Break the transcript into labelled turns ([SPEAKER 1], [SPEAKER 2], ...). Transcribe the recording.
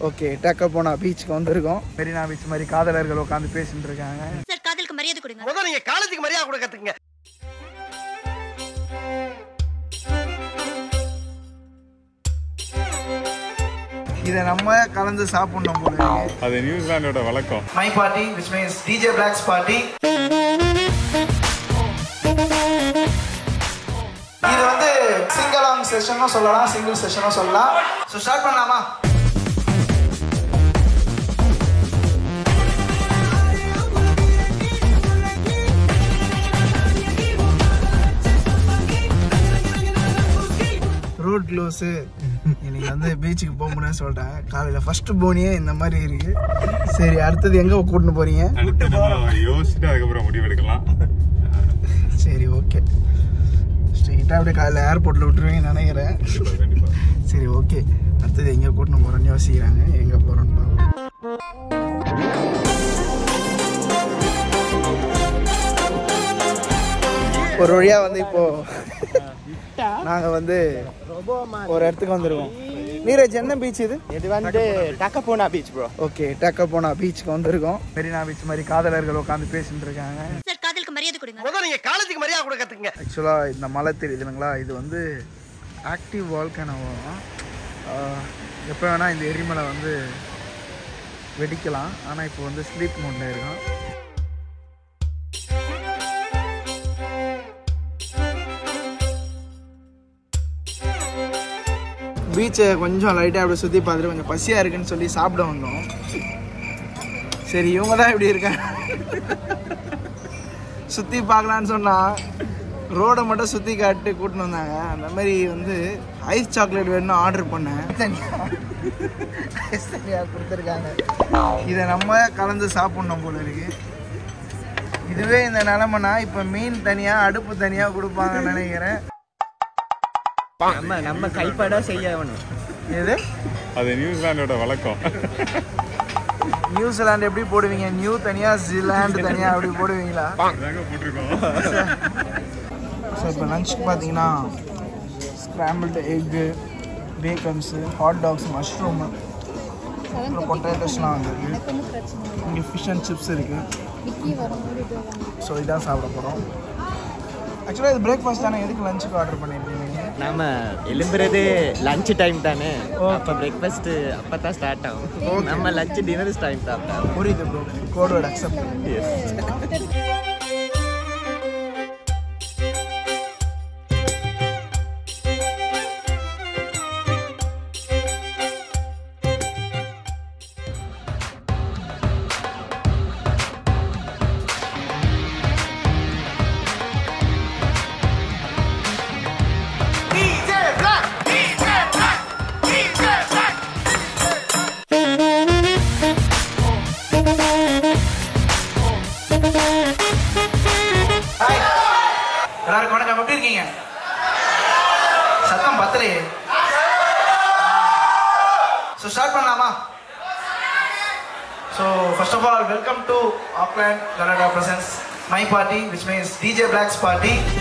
[SPEAKER 1] Okay டேக்க போனா பீச்சுக்கு வந்திருக்கோம் மெரினா பீச் மாதிரி காதலர்கள் உட்காந்து பேசிட்டு இருக்காங்க
[SPEAKER 2] சார் காதலுக்கு மரியாதை கொடுங்க
[SPEAKER 3] முதல்ல நீங்க காலேஜுக்கு மரியாதை கூட கத்துக்குங்க
[SPEAKER 1] இதை நம்ம கலந்து சாப்பிடணும் போல இருக்கு.
[SPEAKER 4] அது நியூசிலாண்டோட வழக்கம்
[SPEAKER 1] my party which means DJ blocks party இது வந்து சிங்கலாங் செஷனும் சொல்லலாம் சிங்கிள் செஷனும் சொல்லலாம் ஸோ ஸ்டார்ட் பண்ணலாமா ரோட் க்ளோஸு இன்னைக்கு வந்து பீச்சுக்கு போக முடியாது சொல்லிட்டேன் காலையில் ஃபர்ஸ்ட் போனியே இந்த மாதிரி இருக்கு சரி அடுத்தது எங்கே கூட்டின்னு போறீங்க
[SPEAKER 4] அடுத்து நம்ம யோசிச்சுட்டு அதுக்கப்புறம் முடிவு எடுக்கலாம்
[SPEAKER 1] சரி ஓகே ஸ்ட்ரெயிட்டாக அப்படியே காலையில் ஏர்போர்ட்டில் விட்டுருவீங்கன்னு நினைக்கிறேன்
[SPEAKER 4] கண்டிப்பா கண்டிப்பா
[SPEAKER 1] சரி ஓகே அடுத்தது எங்கே கூட்டின்னு போகிறோன்னு யோசிக்கிறாங்க எங்கே போகிறோன்னு பார்ப்போம் ஒரு வழியாக வந்து இப்போ நாங்கள் வந்து ஒரு இடத்துக்கு வந்திருக்கோம் நீரஜ் என்ன பீச் இது
[SPEAKER 5] இது வந்து டக்கப்போனா பீச் ப்ரோ
[SPEAKER 1] ஓகே டக்க போனா பீச்சுக்கு வந்திருக்கோம் மெரினா பீச் மாதிரி காதலர்கள் உட்காந்து பேசிட்டு இருக்காங்க
[SPEAKER 2] சார் காதலுக்கு மரியாதை கொடுங்க
[SPEAKER 3] முதல்ல நீங்க காலேஜுக்கு மரியாதை கூட கத்துக்குங்க
[SPEAKER 1] ஆக்சுவலாக இந்த மலை தெரியுது இல்லைங்களா இது வந்து ஆக்டிவ் வால்கனோவாம் எப்போ வேணால் இந்த எரிமலை வந்து வெடிக்கலாம் ஆனால் இப்போ வந்து ஸ்லீப் மோட்ல இருக்கும் பீச்சை கொஞ்சம் லைட்டாக அப்படி சுற்றி பார்த்துட்டு கொஞ்சம் பசியாக இருக்குன்னு சொல்லி சாப்பிட வந்தோம் சரி இவங்க தான் இப்படி இருக்காங்க சுற்றி பார்க்கலான்னு சொன்னால் ரோடை மட்டும் சுற்றி காட்டு கூட்டின்னு வந்தாங்க அந்த மாதிரி வந்து ஐஸ் சாக்லேட் வேணும்னு ஆர்டர் பண்ணேன் ஐஸ் தனியாக கொடுத்துருக்காங்க இதை நம்ம கலந்து சாப்பிட்ணும் போல இருக்கு இதுவே இந்த நிலமைனா இப்போ மீன் தனியாக அடுப்பு தனியாக கொடுப்பாங்கன்னு நினைக்கிறேன்
[SPEAKER 5] நம்ம நம்ம கைப்பட செய்யணும்
[SPEAKER 1] எது
[SPEAKER 4] அது நியூசிலாண்டோட வழக்கம்
[SPEAKER 1] நியூசிலாந்து எப்படி போடுவீங்க நியூ தனியாக ஜிலாண்டு தனியாக அப்படி போடுவீங்களா
[SPEAKER 4] இதாங்க போட்டிருக்கோம்
[SPEAKER 1] ஸோ இப்போ லஞ்சுக்கு பார்த்தீங்கன்னா scrambled egg bacons hot dogs mushroom அப்புறம் பொட்டேட்டோஸ்லாம் வந்துருக்கு இங்கே ஃபிஷ் அண்ட் சிப்ஸ் இருக்குது ஸோ இதான் சாப்பிட போகிறோம் ஆக்சுவலாக இது பிரேக்ஃபாஸ்ட் தானே எதுக்கு லஞ்சுக்கு ஆர்டர் பண்ணியிருக்கீங்க
[SPEAKER 5] நாம எழும்புறது லஞ்ச் டைம் தானே அப்ப பிரேக்ஃபாஸ்ட் அப்பதான் ஸ்டார்ட் ஆகும் நம்ம லஞ்ச் டின்னர் டைம் சாப்பிட்டா
[SPEAKER 1] புரியுது ப்ரோ கோட் வேர்ட் அக்செப்ட் எல்லாருக்கும் வணக்கம் எப்படி இருக்கீங்க சத்தம் பத்தலையே ஸோ ஸ்டார்ட் பண்ணலாமா so first of all welcome to Auckland Canada presents my party which means DJ blocks party